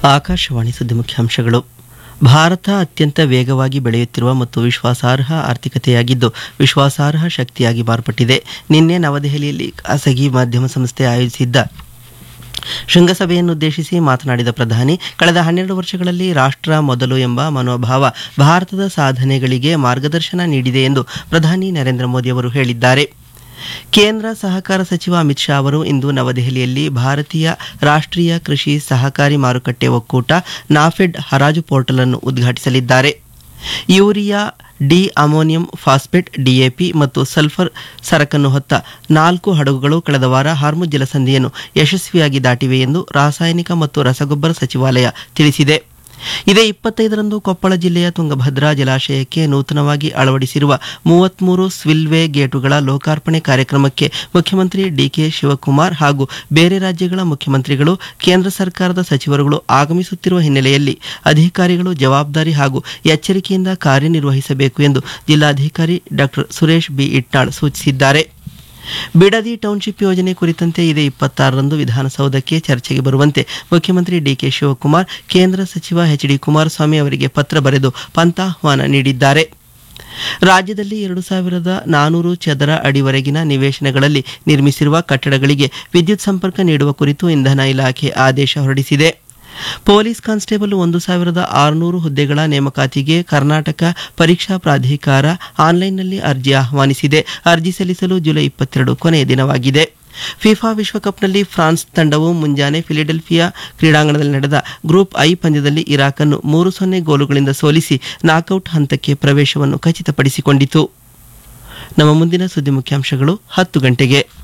ಆಕಾಶವಾಣಿ ಸುದ್ದಿ ಮುಖ್ಯಾಂಶಗಳು ಭಾರತ ಅತ್ಯಂತ ವೇಗವಾಗಿ ಬೆಳೆಯುತ್ತಿರುವ ಮತ್ತು ವಿಶ್ವಾಸಾರ್ಹ ಆರ್ಥಿಕತೆಯಾಗಿದ್ದು ವಿಶ್ವಾಸಾರ್ಹ ಶಕ್ತಿಯಾಗಿ ಮಾರ್ಪಟ್ಟಿದೆ ನಿನ್ನೆ ನವದೆಹಲಿಯಲ್ಲಿ ಖಾಸಗಿ ಮಾಧ್ಯಮ ಸಂಸ್ಥೆ ಆಯೋಜಿಸಿದ್ದ ಶೃಂಗಸಭೆಯನ್ನುದ್ದೇಶಿಸಿ ಮಾತನಾಡಿದ ಪ್ರಧಾನಿ ಕಳೆದ ಹನ್ನೆರಡು ವರ್ಷಗಳಲ್ಲಿ ರಾಷ್ಟ್ರ ಮೊದಲು ಎಂಬ ಮನೋಭಾವ ಭಾರತದ ಸಾಧನೆಗಳಿಗೆ ಮಾರ್ಗದರ್ಶನ ನೀಡಿದೆ ಎಂದು ಪ್ರಧಾನಿ ನರೇಂದ್ರ ಮೋದಿ ಅವರು ಹೇಳಿದ್ದಾರೆ ಕೇಂದ್ರ ಸಹಕಾರ ಸಚಿವ ಅಮಿತ್ ಶಾ ಅವರು ಇಂದು ನವದೆಹಲಿಯಲ್ಲಿ ಭಾರತೀಯ ರಾಷ್ಟ್ರೀಯ ಕೃಷಿ ಸಹಕಾರಿ ಮಾರುಕಟ್ಟೆ ಒಕ್ಕೂಟ ನಾಫೆಡ್ ಹರಾಜು ಪೋರ್ಟಲ್ ಅನ್ನು ಉದ್ಘಾಟಿಸಲಿದ್ದಾರೆ urea di ammonium phosphate DAP ಮತ್ತು ಸಲ್ಫರ್ ಸರಕನ್ನು ಹೊತ್ತ ನಾಲ್ಕು ಹಡಗುಗಳು ಕಳೆದ ವಾರ ಹಾರ್ಮುಜ್ ಜಲಸಂಧಿಯನ್ನು ಯಶಸ್ವಿಯಾಗಿ ದಾಟಿವೆ ಎಂದು ರಾಸಾಯನಿಕ ಮತ್ತು ರಸಗೊಬ್ಬರ ಸಚಿವಾಲಯ ತಿಳಿಸಿದೆ ಇದೇ ಇಪ್ಪತ್ತೈದರಂದು ಕೊಪ್ಪಳ ಜಿಲ್ಲೆಯ ತುಂಗಭದ್ರಾ ಜಲಾಶಯಕ್ಕೆ ನೂತನವಾಗಿ ಅಳವಡಿಸಿರುವ ಮೂವತ್ಮೂರು ಸ್ವಿಲ್ವೇ ಗೇಟುಗಳ ಲೋಕಾರ್ಪಣೆ ಕಾರ್ಯಕ್ರಮಕ್ಕೆ ಮುಖ್ಯಮಂತ್ರಿ ಡಿಕೆ ಶಿವಕುಮಾರ್ ಹಾಗೂ ಬೇರೆ ರಾಜ್ಯಗಳ ಮುಖ್ಯಮಂತ್ರಿಗಳು ಕೇಂದ್ರ ಸರ್ಕಾರದ ಸಚಿವರುಗಳು ಆಗಮಿಸುತ್ತಿರುವ ಹಿನ್ನೆಲೆಯಲ್ಲಿ ಅಧಿಕಾರಿಗಳು ಜವಾಬ್ದಾರಿ ಹಾಗೂ ಎಚ್ಚರಿಕೆಯಿಂದ ಕಾರ್ಯನಿರ್ವಹಿಸಬೇಕು ಎಂದು ಜಿಲ್ಲಾಧಿಕಾರಿ ಡಾಕ್ಟರ್ ಸುರೇಶ್ ಬಿ ಇಟ್ನಾಳ್ ಸೂಚಿಸಿದ್ದಾರೆ ಬಿಡದಿ ಟೌನ್ಶಿಪ್ ಯೋಜನೆ ಕುರಿತಂತೆ ಇದೇ ಇಪ್ಪತ್ತಾರರಂದು ವಿಧಾನಸೌಧಕ್ಕೆ ಚರ್ಚೆಗೆ ಬರುವಂತೆ ಮುಖ್ಯಮಂತ್ರಿ ಡಿಕೆ ಶಿವಕುಮಾರ್ ಕೇಂದ್ರ ಸಚಿವ ಎಚ್ ಡಿ ಕುಮಾರಸ್ವಾಮಿ ಅವರಿಗೆ ಪತ್ರ ಬರೆದು ಪಂಥಾಹ್ವಾನ ನೀಡಿದ್ದಾರೆ ರಾಜ್ಯದಲ್ಲಿ ಎರಡು ಸಾವಿರದ ನಾನೂರು ಚದರ ಅಡಿವರೆಗಿನ ನಿವೇಶನಗಳಲ್ಲಿ ನಿರ್ಮಿಸಿರುವ ಕಟ್ಟಡಗಳಿಗೆ ವಿದ್ಯುತ್ ಸಂಪರ್ಕ ನೀಡುವ ಕುರಿತು ಇಂಧನ ಇಲಾಖೆ ಆದೇಶ ಹೊರಡಿಸಿದೆ ಪೊಲೀಸ್ ಕಾನ್ಸ್ಟೇಬಲ್ ಒಂದು ಸಾವಿರದ ಆರುನೂರು ಹುದ್ದೆಗಳ ನೇಮಕಾತಿಗೆ ಕರ್ನಾಟಕ ಪರೀಕ್ಷಾ ಪ್ರಾಧಿಕಾರ ಆನ್ಲೈನ್ನಲ್ಲಿ ಅರ್ಜಿ ಆಹ್ವಾನಿಸಿದೆ ಅರ್ಜಿ ಸಲ್ಲಿಸಲು ಜುಲೈ ಇಪ್ಪತ್ತೆರಡು ಕೊನೆಯ ದಿನವಾಗಿದೆ ಫಿಫಾ ವಿಶ್ವಕಪ್ನಲ್ಲಿ ಫ್ರಾನ್ಸ್ ತಂಡವು ಮುಂಜಾನೆ ಫಿಲಿಡೆಲ್ಫಿಯಾ ಕ್ರೀಡಾಂಗಣದಲ್ಲಿ ನಡೆದ ಗ್ರೂಪ್ ಐ ಪಂದ್ಯದಲ್ಲಿ ಇರಾಕ್ ಅನ್ನು ಮೂರು ಸೊನ್ನೆ ಗೋಲುಗಳಿಂದ ಸೋಲಿಸಿ ನಾಕೌಟ್ ಹಂತಕ್ಕೆ ಪ್ರವೇಶವನ್ನು ಖಚಿತಪಡಿಸಿಕೊಂಡಿತು ನಮ್ಮ ಮುಂದಿನ ಸುದ್ದಿ ಮುಖ್ಯಾಂಶಗಳು ಹತ್ತು ಗಂಟೆಗೆ